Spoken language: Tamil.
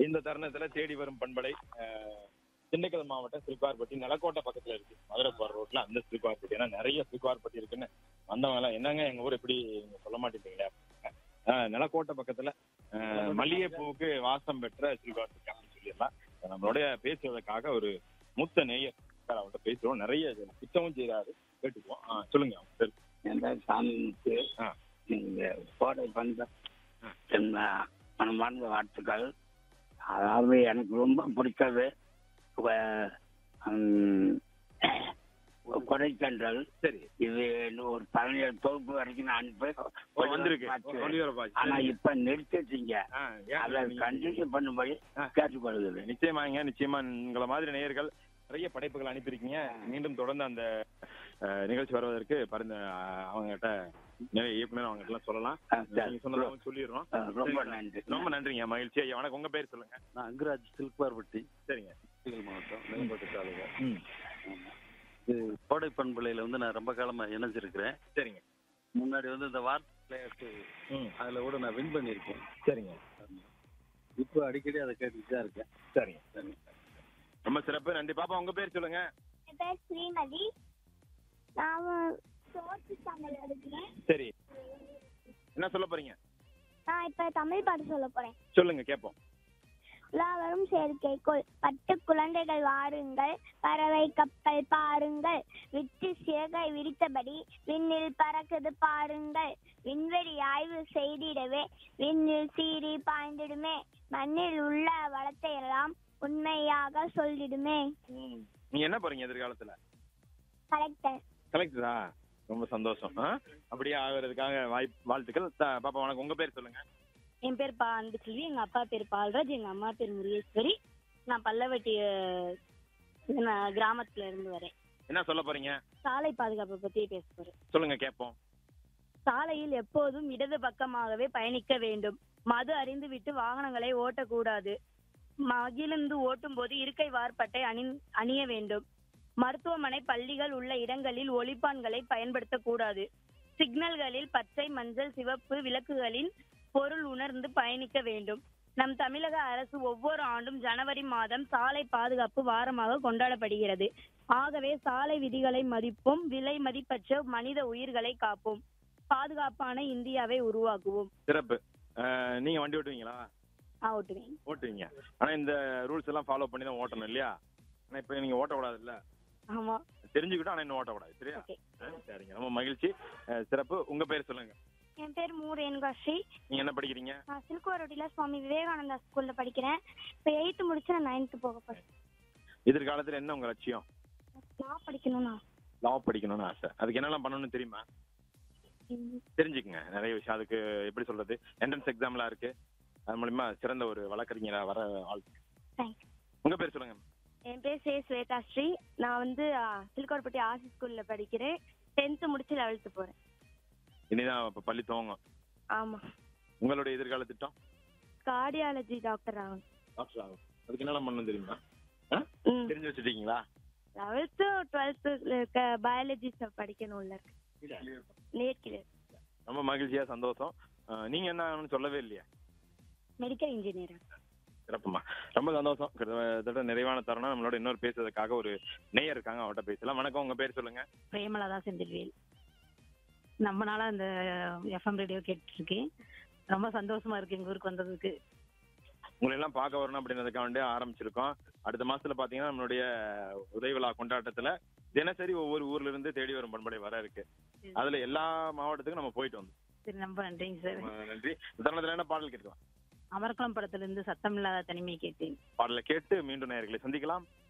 இந்த தருணத்துல தேடி வரும் பண்பலை அஹ், திண்டுக்கல் மாவட்டம் சிறுகார்பட்டி நிலக்கோட்டை பக்கத்துல இருக்கு மதுரை போற ரோட்ல அந்த சிறுகார்பட்டி ஏன்னா நிறைய சிறுகார்பட்டி இருக்குன்னு வந்தவங்க எல்லாம் என்னங்க எங்க ஊர் எப்படி நீங்க சொல்ல மாட்டேங்கிறீங்களா அஹ், நிலக்கோட்டை பக்கத்துல அஹ், மல்லிகைப்பூவுக்கு வாசம் பெற்ற சிறுகார்பட்டி அப்படின்னு சொல்லிடலாம் நம்மளுடைய பேசுவதற்காக ஒரு மூத்த நேயர் இருக்காரு. அவர்கிட்ட பேசுறோம் நிறைய திட்டமும் செய்யறாரு கேட்டுக்குவோம் ஆ, சொல்லுங்க அவங்க பேர். என் பேர் சாமிக்கு ஆ. நீங்க கோடை பண்ப ஆ. என் மனமார்ந்த வாழ்த்துக்கள் அதாவது எனக்கு ரொம்ப பிடிச்சது கொ- ஹம், கொடைக்கன்றல் சரி இது இன்னும் ஒரு பதினேழு தொகுப்பு வரைக்கும் நான் அனுப்பி ஓ, வந்திருக்கு பார்த்து. ஒளிபரப்பாச்சு. ஆனா இப்ப நிறுத்திட்டீங்க ஆ, ஏன் அதை நீங்க- கண்டினியூ பண்ணும்படி ஆ. கேட்டுக்கொள்கிறேன் நிச்சயமாங்க நிச்சயமா உங்களை மாதிரி நேயர்கள் நிறைய படைப்புகள் அனுப்பியிருக்கீங்க மீண்டும் தொடர்ந்து அந்த அஹ், நிகழ்ச்சி வருவதற்கு பரிந்து அவங்க கிட்ட நிறைய இயக்குனர் அவங்க எல்லாம் சொல்லலாம் ஆ, சரி. நீங்க சொன்னதை அவங்க சொல்லிடுறோம் ஆ, ரொம்ப நன்றி ரொம்ப நன்றிங்க மகிழ்ச்சி ஐயா வணக்கம் உங்க பேர் சொல்லுங்க நான் அங்கராஜ் சில்க்வார்பட்டி சரிங்க திண்டுக்கல் மாவட்டம் மேம்பட்டு தாலுகா ம் இது கோடை பண்பலையில் வந்து நான் ரொம்ப காலமாக இணைஞ்சிருக்கிறேன் சரிங்க முன்னாடி வந்து இந்த வார்த்தை விளையாட்டு ம் அதில் கூட நான் வின் பண்ணியிருக்கேன் சரிங்க இப்போ அடிக்கடி அதை கேட்டுட்டு தான் இருக்கேன் சரிங்க சரிங்க ரொம்ப சிறப்பு நன்றி பாப்பா உங்க பேர் சொல்லுங்க என் பேர் ஸ்ரீமதி நான் ஃபோர்த்து ஸ்டாண்டர்ட் படிக்கிறேன் சரி என்ன சொல்ல போறீங்க நான் இப்போ தமிழ் பாட்டு சொல்ல போகிறேன் சொல்லுங்க கேட்போம் உலாவரும் செயற்கைக்கோள் பட்டு குழந்தைகள் வாருங்கள் பறவை கப்பல் பாருங்கள் விட்டு சிறகை விரித்தபடி விண்ணில் பறக்குது பாருங்கள் விண்வெளி ஆய்வு செய்திடவே விண்ணில் சீறி பாய்ந்திடுமே மண்ணில் உள்ள வளத்தை எல்லாம் உண்மையாக சொல்லிடுமே நீங்க என்ன போறீங்க எதிர்காலத்துல கரெக்டர் கலெக்டரா ரொம்ப சந்தோஷம் ஆ? அப்படியே ஆகுறதுக்காக வாய்ப்பு வாழ்த்துக்கள் த- பாப்பா வணக்கம் உங்க பேர் சொல்லுங்க என் பேர் பா அன்புச்செல்வி எங்க அப்பா பேர் பால்ராஜ் எங்க அம்மா பேர் முருகேஸ்வரி நான் பல்லவட்டி அஹ், நான் கிராமத்துல இருந்து வரேன் என்ன சொல்ல போறீங்க சாலை பாதுகாப்பை பத்தி பேச போறேன் சொல்லுங்க கேட்போம் சாலையில் எப்போதும் இடது பக்கமாகவே பயணிக்க வேண்டும் மது அறிந்து விட்டு வாகனங்களை ஓட்டக்கூடாது மகிழ்ந்து ஓட்டும் போது இருக்கை வார்பட்டை அணி அணிய வேண்டும் மருத்துவமனை பள்ளிகள் உள்ள இடங்களில் ஒளிப்பான்களை பயன்படுத்தக்கூடாது சிக்னல்களில் பச்சை மஞ்சள் சிவப்பு விளக்குகளின் பொருள் உணர்ந்து பயணிக்க வேண்டும் நம் தமிழக அரசு ஒவ்வொரு ஆண்டும் ஜனவரி மாதம் சாலை பாதுகாப்பு வாரமாக கொண்டாடப்படுகிறது ஆகவே சாலை விதிகளை மதிப்போம் விலை மதிப்பற்ற மனித உயிர்களை காப்போம் பாதுகாப்பான இந்தியாவை உருவாக்குவோம் சிறப்பு அஹ், நீங்க வண்டி ஓட்டுவீங்களா ஆ ஓட்டுவேன் ஓட்டுவீங்க ஆனா இந்த ரூல்ஸ் எல்லாம் ஃபாலோ பண்ணி தான் ஓட்டணும் இல்லையா ஆனா இப்ப நீங்க ஓட்டக்கூடாது இல்ல ஆமா தெரிஞ்சுக்கிட்டோம் ஆனா இன்னும் ஓட்டக்கூடாது சரியா ஓகே ஆ, சரிங்க ரொம்ப மகிழ்ச்சி அஹ், சிறப்பு உங்க பேர் சொல்லுங்க என் பேர் மூ ரேணுகாஸ்ரீ நீங்க என்ன படிக்கிறீங்க நான் சில்குவாரோட்டியில் சுவாமி விவேகானந்தா ஸ்கூலில் படிக்கிறேன் இப்போ எயித்து முடிச்சு நான் நைன்த்து போக போகிறேன் எதிர்காலத்துல என்ன உங்க லட்சியம் நான் படிக்கணும்னா லா படிக்கணும்னு ஆசை அதுக்கு என்னெல்லாம் பண்ணணும்னு தெரியுமா தெரிஞ்சுக்குங்க நிறைய விஷயம் அதுக்கு எப்படி சொல்றது என்ட்ரன்ஸ் எக்ஸாம்லாம் இருக்கு அது மூலியமா சிறந்த ஒரு வழக்கறிஞரா வர வாழ்க்கை தேங்க்ஸ் உங்க பேர் சொல்லுங்க என் பேர் சே ஸ்வேதாஸ்ரீ நான் வந்து சில்கோர்பட்டி ஆர்சி ஸ்கூல்ல படிக்கிறேன் டென்த்து முடிச்சு லெவல்த்து போறேன் இனிதான் இப்ப பள்ளி துவங்கும் ஆமா உங்களுடைய எதிர்கால திட்டம் கார்டியாலஜி டாக்டர் ஆகும் டாக்டர் ஆகும் அதுக்கு என்னெல்லாம் பண்ணணும் தெரியுமா ஆ? ம் தெரிஞ்சு வச்சுட்டீங்களா லெவல்த்து டுவெல்த்து இருக்க பயாலஜி படிக்கணும்ல இருக்கு நேட் கிளியர் ரொம்ப மகிழ்ச்சியா சந்தோஷம் அஹ், நீங்க என்ன ஆகணும்னு சொல்லவே இல்லையா மெடிக்கல் இன்ஜினியர் சிறப்புமா ரொம்ப சந்தோஷம் கிட்டத்தட்ட நிறைவான தருணம் நம்மளோட இன்னொரு பேசுறதுக்காக ஒரு நேயர் இருக்காங்க அவட்ட பேசலாம் வணக்கம் உங்க பேர் சொல்லுங்க பிரேமலா தான் செந்தில்வேல் நம்ம நாளா இந்த எஃப்எம் ரேடியோ கேட்டுட்டு இருக்கேன் ரொம்ப சந்தோஷமா இருக்கு எங்க ஊருக்கு வந்ததுக்கு உங்களை எல்லாம் பார்க்க வரணும் அப்படின்றதுக்காக வேண்டி ஆரம்பிச்சிருக்கோம் அடுத்த மாசத்துல பாத்தீங்கன்னா நம்மளுடைய உதவி விழா கொண்டாட்டத்துல தினசரி ஒவ்வொரு ஊர்ல இருந்து தேடி வரும் பண்படை வர இருக்கு அதுல எல்லா மாவட்டத்துக்கும் நம்ம போயிட்டு வந்தோம் சரி ரொம்ப நன்றிங்க சார் ரொம்ப நன்றி இந்த தருணத்துல என்ன பாடல் கேட்கலாம் அமர்குளம் படத்துல இருந்து சத்தமில்லாத தனிமை கேட்டேன் பாடலை கேட்டு மீண்டும் நேயர்களை சந்திக்கலாம்